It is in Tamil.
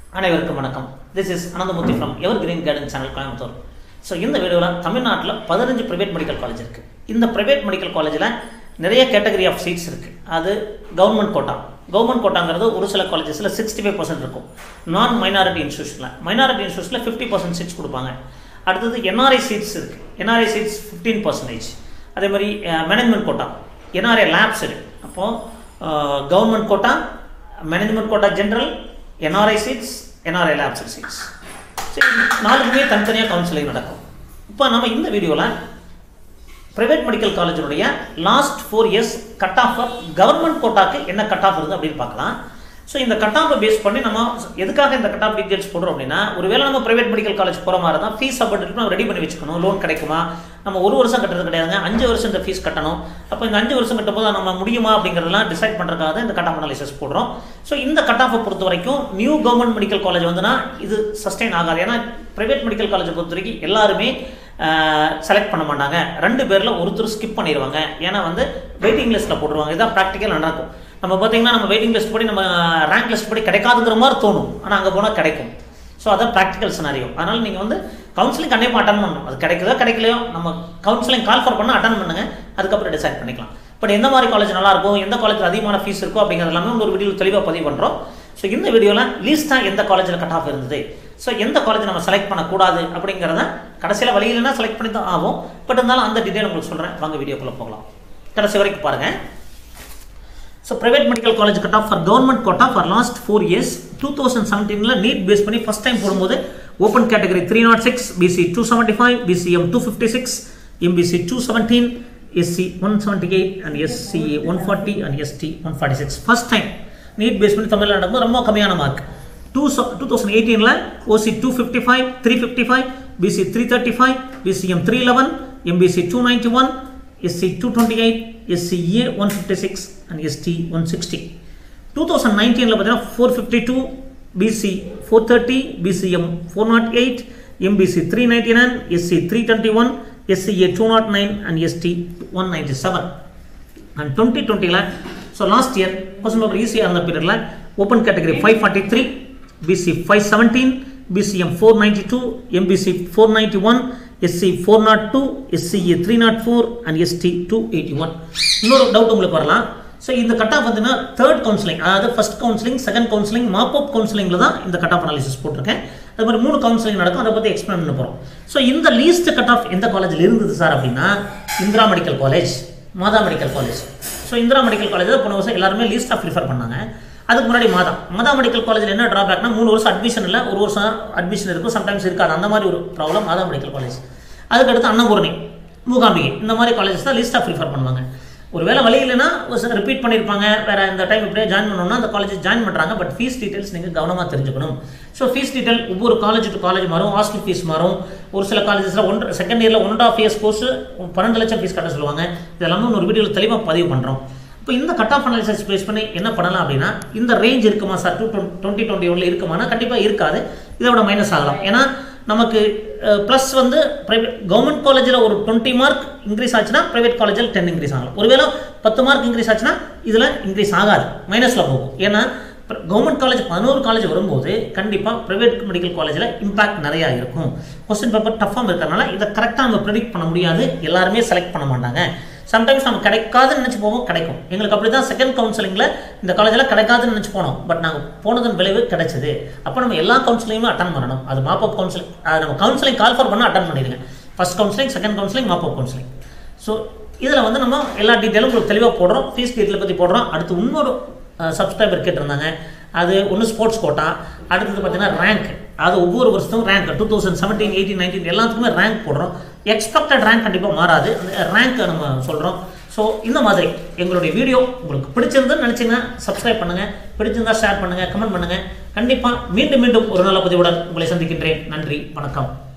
அனைவருக்கும் வணக்கம் this is Ananthamoorthy from evergreen garden channel Coimbatore so இந்த வீடியோவில் தமிழ்நாட்டில் பதினஞ்சு ப்ரைவேட் மெடிக்கல் காலேஜ் இருக்குது இந்த ப்ரைவேட் மெடிக்கல் காலேஜில் நிறைய கேட்டகரி ஆஃப் சீட்ஸ் இருக்குது அது கவர்மெண்ட் கோட்டா கவர்மெண்ட் கோட்டாங்கிறது ஒரு சில காலேஜஸில் சிக்ஸ்டி ஃபைவ் பர்சன்ட் இருக்கும் நான் மைனாரிட்டி இன்ஸ்டியூஷனில் மைனாரிட்டி இன்ஸ்டியூஷனில் ஃபிஃப்டி பர்சன்ட் சீட்ஸ் கொடுப்பாங்க அடுத்தது என்ஆர்ஐ சீட்ஸ் இருக்குது என்ஆர்ஐ சீட்ஸ் ஃபிஃப்டீன் பர்சன்டேஜ் அதே மாதிரி மேனேஜ்மெண்ட் கோட்டா என்ஆர்ஐ லேப்ஸ் இருக்குது அப்போது government quota management quota general NRI seats NRI lapse seats சரி நாலுக்குமே தனித்தனியாக கவுன்சிலிங் நடக்கும் இப்போ நம்ம இந்த வீடியோவில் ப்ரைவேட் மெடிக்கல் காலேஜினுடைய last four years cut off government கோட்டாக்கு என்ன கட் ஆஃப் இருக்குது அப்படின்னு பார்க்கலாம் ஸோ இந்த கட் ஆஃபை பேஸ் பண்ணி நம்ம எதுக்காக இந்த கட் ஆஃப் டீட்டெயில்ஸ் போடுறோம் அப்படின்னா ஒருவேளை நம்ம ப்ரைவேட் மெடிக்கல் காலேஜ் போகிற மாதிரி தான் ஃபீஸ் அப்படின்னு நம்ம ரெடி பண்ணி வச்சுக்கணும் லோன் கிடைக்குமா நம்ம ஒரு வருஷம் கட்டுறது கிடையாதுங்க அஞ்சு வருஷம் இந்த ஃபீஸ் கட்டணும் அப்போ இந்த அஞ்சு வருஷம் கட்டும்போது நம்ம முடியுமா அப்படிங்கிறதெல்லாம் டிசைட் பண்ணுறதுக்காக தான் இந்த கட் ஆஃப் அனாலிசிஸ் போடுறோம் ஸோ இந்த கட் ஆஃபை பொறுத்த வரைக்கும் நியூ கவர்மெண்ட் மெடிக்கல் காலேஜ் வந்துன்னா இது சஸ்டெயின் ஆகாது ஏன்னா ப்ரைவேட் மெடிக்கல் காலேஜை பொறுத்த வரைக்கும் எல்லாருமே செலக்ட் பண்ண மாட்டாங்க ரெண்டு பேரில் ஒருத்தர் ஸ்கிப் பண்ணிடுவாங்க ஏன்னா வந்து வெயிட்டிங் லிஸ்ட்டில் போட்டுருவாங்க இதான் ப்ராக்டிக்கல் நடக்கும் நம்ம பார்த்தீங்கன்னா நம்ம வெயிட்டிங் லிஸ்ட் படி நம்ம ரேங்க் லிஸ்ட் படி கிடைக்காதுங்கிற மாதிரி தோணும் ஆனால் அங்கே போனால் கிடைக்கும் ஸோ அதான் ப்ராக்டிக்கல் சினாரியோ அதனால் நீங்கள் வந்து கவுன்சிலிங் கண்டிப்பாக அட்டன் பண்ணணும் அது கிடைக்குதோ கிடைக்கலையோ நம்ம கவுன்சிலிங் கால் ஃபார் பண்ணால் அட்டன் பண்ணுங்க அதுக்கப்புறம் டிசைட் பண்ணிக்கலாம் பட் எந்த மாதிரி காலேஜ் நல்லா இருக்கும் எந்த காலேஜில் அதிகமான ஃபீஸ் இருக்கோ அப்படிங்கிறது எல்லாமே ஒரு வீடியோ தெளிவாக பதிவு பண்ணுறோம் ஸோ இந்த வீடியோவில் லீஸ்ட்டாக எந்த காலேஜில் கட் ஆஃப் இருந்தது ஸோ எந்த காலேஜ் நம்ம செலக்ட் பண்ணக்கூடாது அப்படிங்கிறத கடைசியில் வழி இல்லைன்னா செலக்ட் பண்ணி தான் ஆகும் பட் இருந்தாலும் அந்த டீட்டெயில் உங்களுக்கு சொல்கிறேன் வாங்க வீடியோக்குள்ளே போகலாம் கடைசி வரைக்கும் பாருங்கள் so private medical college cut off for government quota for last four years two thousand செவன்டீனில் நீட் பேஸ் பண்ணி ஃபஸ்ட் டைம் போடும்போது open category three naught six BC two seventy five BCM two fifty six MBC two seventeen SC one seventy eight and SCA one forty and ST one forty six first time NEET base பண்ணி தமிழில் நடக்கும்போது ரொம்ப கம்மியான மார்க் டூ டூ தௌசண்ட் எயிட்டீனில் OC two fifty five three fifty five BC three thirty five BCM three eleven MBC two ninety one SC 228, SCA 156 and ST 160. 2019 பார்த்தீங்கன்னா 452, BC 430, BCM 408, MBC 399, SC 321, SCA 209 and ST 197. And 2020 so last year question paper easy அந்த பீரியட்ல open category 543, BC 517, BCM 492, MBC 491, SC four naught two SCA three naught four and ST two eighty one இன்னொரு டவுட் உங்களுக்கு வரலாம் ஸோ இந்த கட் ஆஃப் பார்த்தீங்கன்னா தேர்ட் கவுன்சிலிங் அதாவது first counselling second counselling mop up கவுன்சிலிங்கில் தான் இந்த கட் ஆஃப் அனாலிசிஸ் போட்டிருக்கேன் அது மாதிரி மூணு கவுன்சிலிங் நடக்கும் அதை பற்றி எக்ஸ்பிளைன் பண்ண போகிறோம் ஸோ இந்த லீஸ்ட் கட் ஆஃப் எந்த காலேஜில் இருந்தது சார் அப்படின்னா Indira medical college Matha medical college so Indira medical college தான் போன வருஷம் எல்லாருமே லீஸ்ட் ஆஃப் ப்ரிஃபர் பண்ணாங்க அதுக்கு முன்னாடி மாதா மாதா மெடிக்கல் காலேஜில் என்ன ட்ராபேக்னா மூணு வருஷம் அட்மிஷன் இல்லை ஒரு வருஷம் அட்மிஷன் இருக்கும் சம்டைம்ஸ் இருக்காது அந்த மாதிரி ஒரு ப்ராப்ளம் மாதா மெடிக்கல் காலேஜ் அதுக்கடுத்து அன்னபூரணி மூகாம்பிகை இந்த மாதிரி காலேஜஸ் தான் லிஸ்ட்டாக ப்ரிஃபர் பண்ணுவாங்க ஒரு வேலை வழி இல்லைன்னா ரிப்பீட் பண்ணியிருப்பாங்க வேறு இந்த டைம் இப்படியே ஜாயின் பண்ணணும்னா அந்த காலேஜ் ஜாயின் பண்ணுறாங்க பட் ஃபீஸ் டீட்டெயில்ஸ் நீங்கள் கவனமாக தெரிஞ்சுக்கணும் ஸோ ஃபீஸ் டீட்டெயில் ஒவ்வொரு காலேஜ் டு காலேஜ் மாறும் ஹாஸ்டல் ஃபீஸ் மாறும் ஒரு சில காலேஜஸில் ஒன்று செகண்ட் இயரில் one and half years course பன்னெண்டு லட்சம் ஃபீஸ் கட்ட சொல்லுவாங்க இதெல்லாமே ஒரு வீடியோவில் தெளிவாக பதிவு பண்ணுறோம் இப்போ இந்த கட் ஆஃப் அனாலிசிஸ் பேஸ் பண்ணி என்ன பண்ணலாம் அப்படின்னா இந்த ரேஞ்ச் இருக்குமா சார் டூ டுவெண்ட்டி டுவெண்ட்டி ஒன்ல இருக்குமானா கண்டிப்பாக இருக்காது இதை விட மைனஸ் ஆகலாம் ஏன்னா நமக்கு ப்ளஸ் வந்து ப்ரைவேட் கவர்மெண்ட் காலேஜில் ஒரு டுவெண்ட்டி மார்க் இன்க்ரீஸ் ஆச்சுன்னா ப்ரைவேட் காலேஜில் டென் இன்க்ரீஸ் ஆகலாம் ஒருவேளை பத்து மார்க் இன்க்ரீஸ் ஆச்சுன்னா இதில் இன்க்ரீஸ் ஆகாது மைனஸில் போகும் ஏன்னா கவர்மெண்ட் காலேஜ் பதினோரு காலேஜ் வரும்போது கண்டிப்பாக ப்ரைவேட் மெடிக்கல் காலேஜில் இம்பாக்ட் நிறையா இருக்கும் கொஸ்டின் பேப்பர் டஃபாக இருக்கிறதுனால இதை கரெக்டாக நம்ம ப்ரெடிக்ட் பண்ண முடியாது எல்லாருமே செலக்ட் பண்ண மாட்டாங்க சம்டைம்ஸ் நம்ம கிடைக்காதுன்னு நினச்சி போவோம் கிடைக்கும் எங்களுக்கு அப்படி தான் செகண்ட் கவுன்சிலிங்கில் இந்த காலேஜில் கிடைக்காதுன்னு நினச்சி போனோம் பட் நாங்கள் போனதன் விளைவு கிடைச்சது அப்போ நம்ம எல்லா கவுன்சிலிங்குமே அட்டன் பண்ணணும் அது மாப் அப் கவுன்சிலிங் நம்ம கவுன்சிலிங் கால் ஃபார் பண்ணால் அட்டன் பண்ணிடுங்க first counselling second counselling mop up counselling so இதில் வந்து நம்ம எல்லா டீட்டெயிலும் உங்களுக்கு தெளிவாக போடுறோம் ஃபீஸ் டீட்டெயில் பற்றி போடுறோம் அடுத்து இன்னொரு சப்ஸ்கிரைபர் கேட்டிருந்தாங்க அது ஒன்று ஸ்போர்ட்ஸ் கோட்டா அடுத்தது பார்த்தீங்கன்னா ரேங்க் அது ஒவ்வொரு வருஷத்தும் rank two thousand seventeen eighteen nineteen எல்லாத்துக்குமே ரேங்க் போடுறோம் எக்ஸ்பெக்டட் ரேங்க் கண்டிப்பாக மாறாது ரேங்க் நம்ம சொல்கிறோம் ஸோ இந்த மாதிரி எங்களுடைய வீடியோ உங்களுக்கு பிடிச்சிருந்துன்னு நினச்சிங்கன்னா சப்ஸ்கிரைப் பண்ணுங்கள் பிடிச்சிருந்தா ஷேர் பண்ணுங்கள் கமெண்ட் பண்ணுங்கள் கண்டிப்பாக மீண்டும் மீண்டும் ஒரு நல்ல பதிவுடன் உங்களை சந்திக்கின்றேன் நன்றி வணக்கம்